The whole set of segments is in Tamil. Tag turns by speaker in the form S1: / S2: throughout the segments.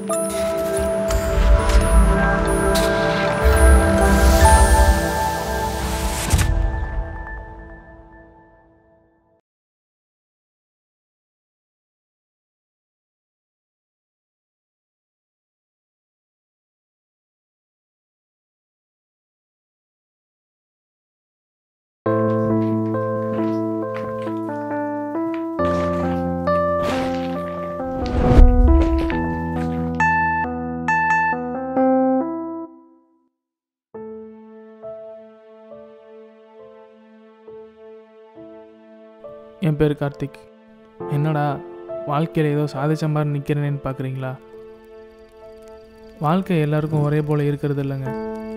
S1: என் பேர் கார்த்திக் என்னடா வாழ்க்கையில் ஏதோ சாதிச்ச மாதிரி நிற்கிறேன்னு பார்க்குறீங்களா வாழ்க்கை எல்லாருக்கும் ஒரே போல் இருக்கிறது இல்லைங்க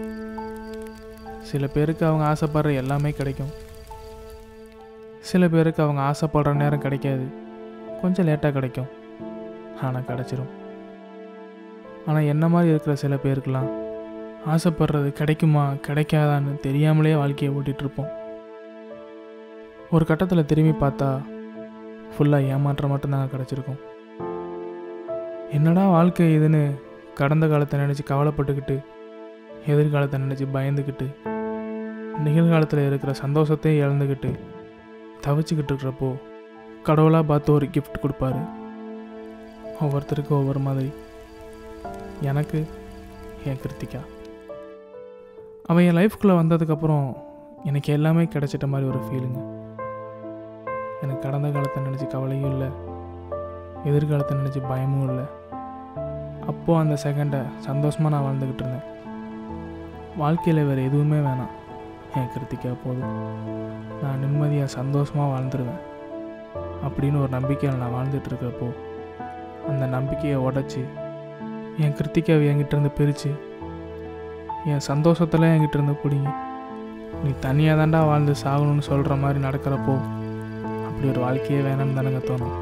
S1: சில பேருக்கு அவங்க ஆசைப்படுற எல்லாமே கிடைக்கும் சில பேருக்கு அவங்க ஆசைப்படுற நேரம் கிடைக்காது கொஞ்சம் லேட்டாக கிடைக்கும் ஆனால் கிடச்சிரும் ஆனால் என்ன மாதிரி இருக்கிற சில பேருக்கெல்லாம் ஆசைப்படுறது கிடைக்குமா கிடைக்காதான்னு தெரியாமலே வாழ்க்கையை ஓட்டிகிட்டு இருப்போம் ஒரு கட்டத்தில் திரும்பி பார்த்தா ஃபுல்லாக ஏமாற்றம் மட்டும்தாங்க கிடச்சிருக்கும் என்னடா வாழ்க்கை இதுன்னு கடந்த காலத்தை நினச்சி கவலைப்பட்டுக்கிட்டு எதிர்காலத்தை நினச்சி பயந்துக்கிட்டு நிகழ்காலத்தில் இருக்கிற சந்தோஷத்தையும் இழந்துக்கிட்டு தவிச்சுக்கிட்டு இருக்கிறப்போ கடவுளாக பார்த்து ஒரு கிஃப்ட் கொடுப்பாரு ஒவ்வொருத்தருக்கும் ஒவ்வொரு மாதிரி எனக்கு என் கிருத்திகா அவன் என் லைஃப்குள்ளே வந்ததுக்கப்புறம் எனக்கு எல்லாமே கிடைச்சிட்ட மாதிரி ஒரு ஃபீலுங்க எனக்கு கடந்த காலத்தை நினச்சி கவலையும் இல்லை எதிர்காலத்தை நினச்சி பயமும் இல்லை அப்போது அந்த செகண்டை சந்தோஷமாக நான் வாழ்ந்துக்கிட்டு இருந்தேன் வாழ்க்கையில் வேறு எதுவுமே வேணாம் என் கிருத்திக்கா போதும் நான் நிம்மதியாக சந்தோஷமாக வாழ்ந்துருவேன் அப்படின்னு ஒரு நம்பிக்கையில் நான் வாழ்ந்துட்டு இருக்கிறப்போ அந்த நம்பிக்கையை உடச்சி என் கிருத்திகாவை என்கிட்ட இருந்து பிரித்து என் சந்தோஷத்தில் என்கிட்ட இருந்து பிடிங்கி நீ தனியாக தாண்டா வாழ்ந்து சாகணும்னு சொல்கிற மாதிரி நடக்கிறப்போ அப்படி ஒரு வாழ்க்கையே வேணாம்னு தானங்க தோணும்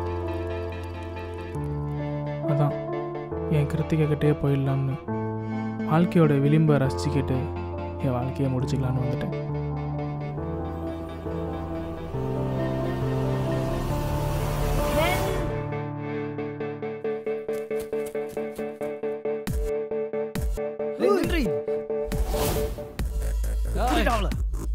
S1: அதான் என் கிருத்திகை கிட்டே போயிடலாம்னு வாழ்க்கையோட விளிம்பை ரசிச்சுக்கிட்டு என் வாழ்க்கையை முடிச்சுக்கலான்னு வந்துட்டேன்
S2: நின்றி அவள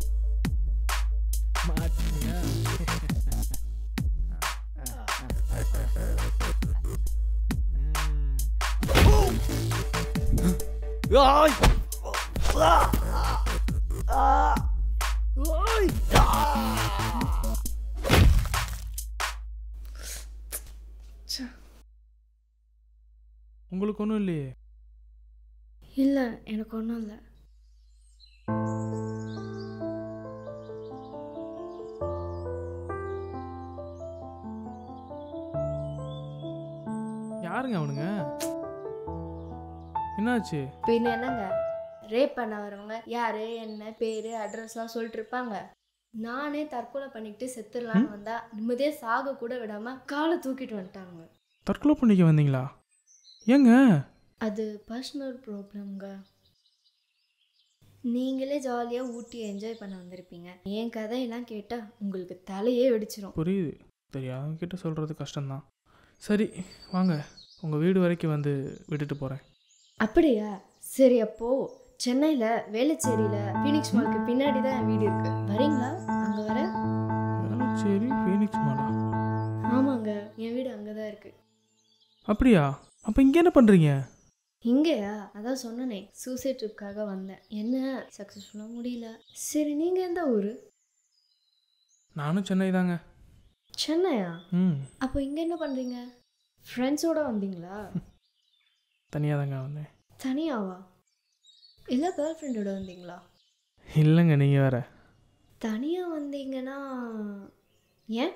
S1: உங்களுக்கு ஒன்றும் இல்லையே
S3: இல்லை எனக்கு ஒன்றும் இல்லை
S1: யாருங்க அவனுங்க என்னாச்சு
S3: பின்ன என்னங்க ரேப் பண்ண வரவங்க யாரு என்ன பேர் அட்ரஸ்லாம் சொல்லிட்டு இருப்பாங்க நானே தற்கொலை பண்ணிக்கிட்டு செத்துடலான்னு வந்தா நிம்மதியாக சாக கூட விடாம காலை தூக்கிட்டு வந்துட்டாங்க
S1: தற்கொலை பண்ணிக்க வந்தீங்களா ஏங்க
S3: அது பர்சனல் ப்ராப்ளம்ங்க நீங்களே ஜாலியாக ஊட்டி என்ஜாய் பண்ண வந்திருப்பீங்க என் கதையெல்லாம் கேட்டால் உங்களுக்கு தலையே வெடிச்சிரும்
S1: புரியுது தெரியாதவங்க கிட்ட சொல்கிறது கஷ்டம்தான் சரி வாங்க உங்கள் வீடு வரைக்கும் வந்து விட்டுட்டு போகிறேன்
S3: அப்படியா சரி அப்போ சென்னையில் வேளச்சேரியில் ஃபீனிக்ஸ் மாலுக்கு பின்னாடி தான் என் வீடு இருக்கு வரீங்களா அங்கே வர
S1: சரி ஃபீனிக்ஸ் மாலா
S3: ஆமாங்க என் வீடு அங்கே தான் இருக்கு
S1: அப்படியா அப்போ இங்கே என்ன பண்ணுறீங்க
S3: இங்கேயா அதான் சொன்னனே சூசைட் ட்ரிப்காக வந்தேன் என்ன சக்ஸஸ்ஃபுல்லாக முடியல சரி நீங்கள் எந்த ஊர்
S1: நானும் சென்னை தாங்க
S3: சென்னையா
S1: ம்
S3: அப்போ இங்கே என்ன பண்ணுறீங்க ஃப்ரெண்ட்ஸோட வந்தீங்களா
S1: தனியாக தாங்க வந்தேன்
S3: தனியாவா இல்லை கேர்ள் ஃப்ரெண்டோட வந்தீங்களா
S1: இல்லைங்க நீங்கள் வேற
S3: தனியாக வந்தீங்கன்னா ஏன்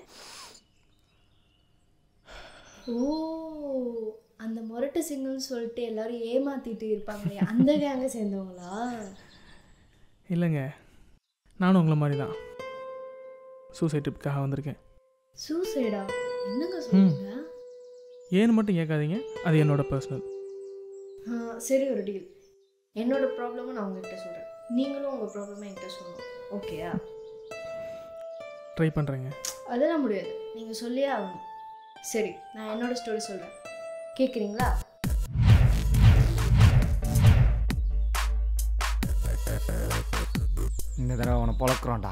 S3: ஓ அந்த முரட்டு சிங்கல்னு சொல்லிட்டு எல்லாரும் ஏமாத்திட்டு இருப்பாங்களே அந்த கேங்க சேர்ந்தவங்களா
S1: இல்லைங்க நானும் உங்களை மாதிரி தான் சூசைட் ட்ரிப்புக்காக வந்திருக்கேன்
S3: சூசைடா என்னங்க சொல்றீங்க
S1: ஏன்னு மட்டும் கேட்காதீங்க அது என்னோட பர்சனல்
S3: ஆ, சரி ஒரு டீல் என்னோட ப்ராப்ளமும் நான் உங்ககிட்ட சொல்கிறேன் நீங்களும் உங்கள் ப்ராப்ளமை என்கிட்ட சொல்லணும் ஓகேயா
S1: ட்ரை பண்ணுறேங்க
S3: அதெல்லாம் முடியாது நீங்கள் சொல்லியே ஆகணும் சரி நான் என்னோட ஸ்டோரி சொல்கிறேன் கேட்குறீங்களா
S2: இந்த தடவை அவனை பொழக்கிறோம்டா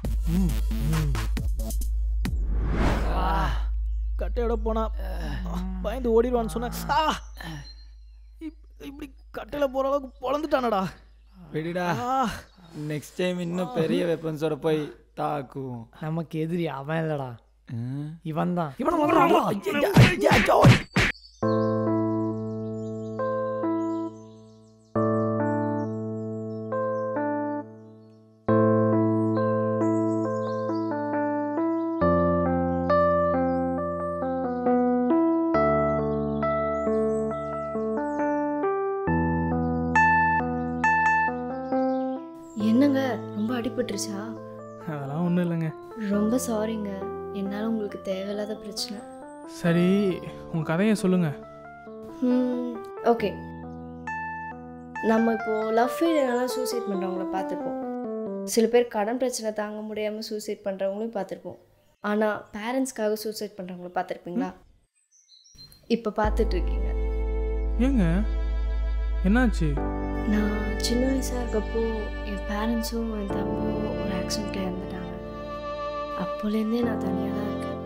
S4: கட்டையோட போனா பயந்து ஓடிடுவான்னு சொன்ன ஆ! இப்- இப்படி கட்டையில போற அளவுக்கு பொழந்துட்டானடா
S2: விடுடா
S4: ஆ!
S2: நெக்ஸ்ட் டைம் இன்னும் பெரிய வெப்பன்ஸோட போய் தாக்குவோம்
S5: நமக்கு எதிரி அவன் இல்லடா
S2: ம்.
S5: இவன் தான்
S3: என்னங்க ரொம்ப அடிபட்டுருச்சா
S1: அதெல்லாம் ஒன்றும் இல்லைங்க
S3: ரொம்ப சாரிங்க என்னால் உங்களுக்கு தேவையில்லாத பிரச்சனை
S1: சரி உங்கள் கதையை சொல்லுங்கள்
S3: ஓகே நம்ம இப்போது லவ் ஃபெயிலியர்னால சூசைட் பண்ணுறவங்கள பார்த்துருப்போம் சில பேர் கடன் பிரச்சனை தாங்க முடியாமல் சூசைட் பண்ணுறவங்களையும் பார்த்துருப்போம் ஆனால் பேரண்ட்ஸ்க்காக சூசைட் பண்ணுறவங்கள பார்த்துருப்பீங்களா இப்போ பார்த்துட்ருக்கீங்க
S1: ஏங்க என்னாச்சு
S3: நான் சின்ன வயசாக இருக்கப்போ என் பேரண்ட்ஸும் என் தம்பியும் ஒரு ஆக்சிடெண்ட்டில் இறந்துட்டாங்க அப்போலேருந்தே நான் தனியாக தான் இருக்கேன்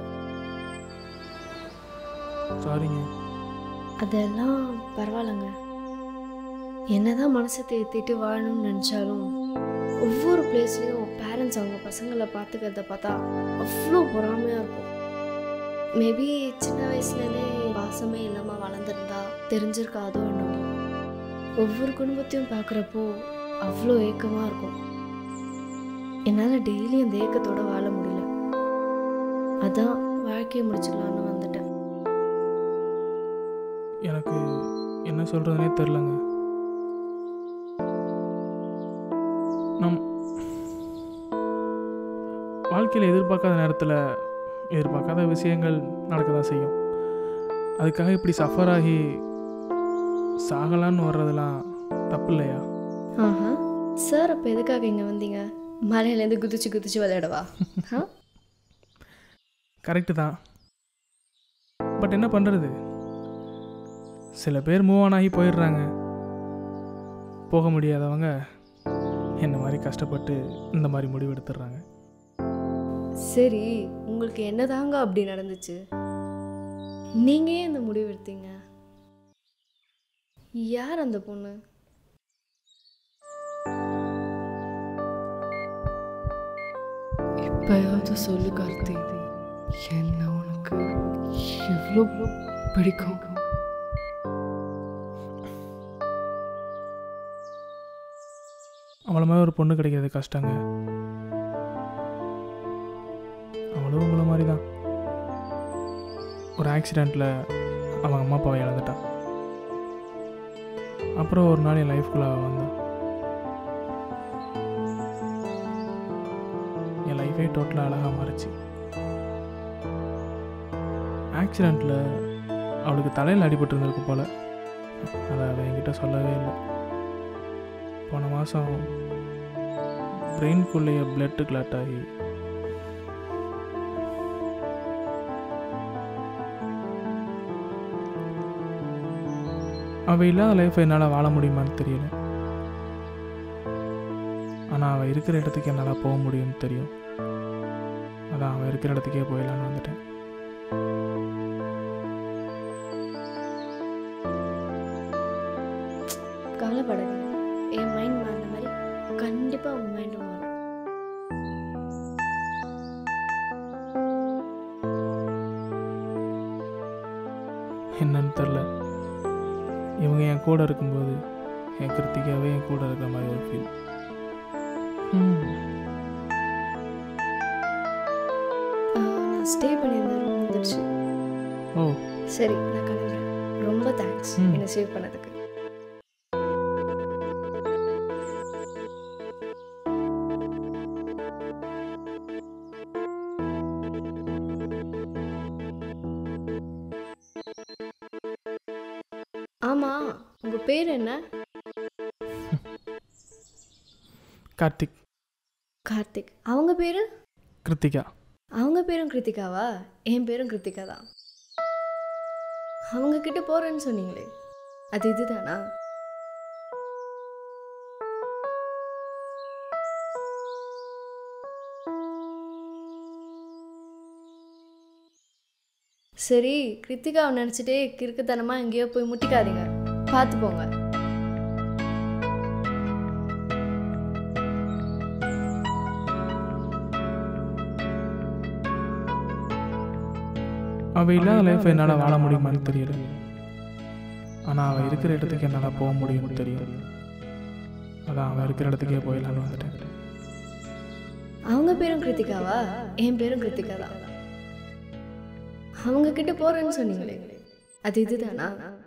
S1: சாரிங்க
S3: அதெல்லாம் பரவாயில்லைங்க என்னதான் மனசை தேத்திட்டு வாழணும்னு நினச்சாலும் ஒவ்வொரு பிளேஸ்லேயும் பேரண்ட்ஸ் அவங்க பசங்களை பார்த்துக்கிறத பார்த்தா அவ்வளோ பொறாமையாக இருக்கும் மேபி சின்ன வயசுலேருந்தே பாசமே இல்லாமல் வளர்ந்துருந்தா தெரிஞ்சிருக்காதோ என்னமோ ஒவ்வொரு குடும்பத்தையும் பார்க்குறப்போ அவ்வளோ ஏக்கமாக இருக்கும் என்னால் டெய்லி அந்த ஏக்கத்தோட வாழ முடியல அதான் வாழ்க்கையை முடிச்சிடலான்னு வந்துட்டேன்
S1: எனக்கு என்ன சொல்கிறதுனே தெரிலங்க நம் வாழ்க்கையில் எதிர்பார்க்காத நேரத்தில் எதிர்பார்க்காத விஷயங்கள் நடக்க தான் செய்யும் அதுக்காக இப்படி சஃபர் ஆகி சாகலான்னு வர்றதெல்லாம் தப்பு இல்லையா
S3: ஆஹா சார் அப்போ எதுக்காக இங்கே வந்தீங்க மலையிலேருந்து குதிச்சு குதிச்சு விளையாடவா ஆ
S1: கரெக்டு தான் பட் என்ன பண்ணுறது சில பேர் மூவ் ஆன் ஆகி போயிடுறாங்க போக முடியாதவங்க என்ன மாதிரி கஷ்டப்பட்டு இந்த மாதிரி முடிவு எடுத்துடுறாங்க
S3: சரி உங்களுக்கு என்னதாங்க அப்படி நடந்துச்சு நீங்கள் ஏன் இந்த முடிவு எடுத்தீங்க யார் அந்த பொண்ணு
S6: இப்பயாவது சொல்லு கார்த்தி என்ன உனக்கு எவ்வளோ பிடிக்கும்
S1: அவளை மாதிரி ஒரு பொண்ணு கிடைக்கிறது கஷ்டங்க அவளும் உங்களை மாதிரி தான் ஒரு ஆக்சிடெண்ட்டில் அவன் அம்மா அப்பாவை இழந்துட்டா அப்புறம் ஒரு நாள் என் லைஃப்குள்ளே அவள் வந்தா என் லைஃபே டோட்டலாக அழகாக மாறிச்சு ஆக்சிடெண்ட்டில் அவளுக்கு தலையில் அடிபட்டு இருந்திருக்கு போல் அதை அவள் என்கிட்ட சொல்லவே இல்லை போன மாதம் பிரெயின்குள்ளேயே பிளட்டு கிளாட் ஆகி அவள் இல்லாத லைஃப்பை என்னால் வாழ முடியுமான்னு தெரியல ஆனால் அவள் இருக்கிற இடத்துக்கு என்னால் போக முடியும்னு தெரியும் அதான் அவள் இருக்கிற இடத்துக்கே போயிடலான்னு வந்துட்டேன்
S3: கவலைப்படாதீங்க என் மைண்ட் மாறின மாதிரி கண்டிப்பாக உங்கள் மைண்டும் மாறும்
S1: என்னன்னு தெரில இவங்க என் கூட இருக்கும்போது என் கிருத்திகாவே என் கூட இருக்கிற மாதிரி ஒரு ஃபீல்
S3: ஆ, நான் ஸ்டே பண்ணியிருந்த ரூம் வந்துடுச்சு
S1: ஓ
S3: சரி நான் கிளம்புறேன் ரொம்ப தேங்க்ஸ்
S1: ம்.
S3: என்னை சேவ் பண்ணதுக்கு ஆமா உங்க பேர் என்ன
S1: கார்த்திக்
S3: கார்த்திக் அவங்க பேரு
S1: கிருத்திகா
S3: அவங்க பேரும் கிருத்திகாவா என் பேரும் கிருத்திகா தான் அவங்க கிட்ட போறேன்னு சொன்னீங்களே அது இதுதானா சரி கிருத்திகாவை நினச்சிட்டே கிறுக்குத்தனமாக எங்கேயோ போய் முட்டிக்காதீங்க பார்த்து போங்க
S1: அவள் இல்லாத லைஃப்பை என்னால் வாழ முடியுமான்னு தெரியல ஆனால் அவள் இருக்கிற இடத்துக்கு என்னால் போக முடியும்னு தெரியும் அதான் அவள் இருக்கிற இடத்துக்கே போயிடலான்னு வந்துட்டேன்
S3: அவங்க பேரும் கிருத்திகாவா என் பேரும் கிருத்திகா தான் அவங்க கிட்ட போறேன்னு சொன்னீங்களே அது இதுதானா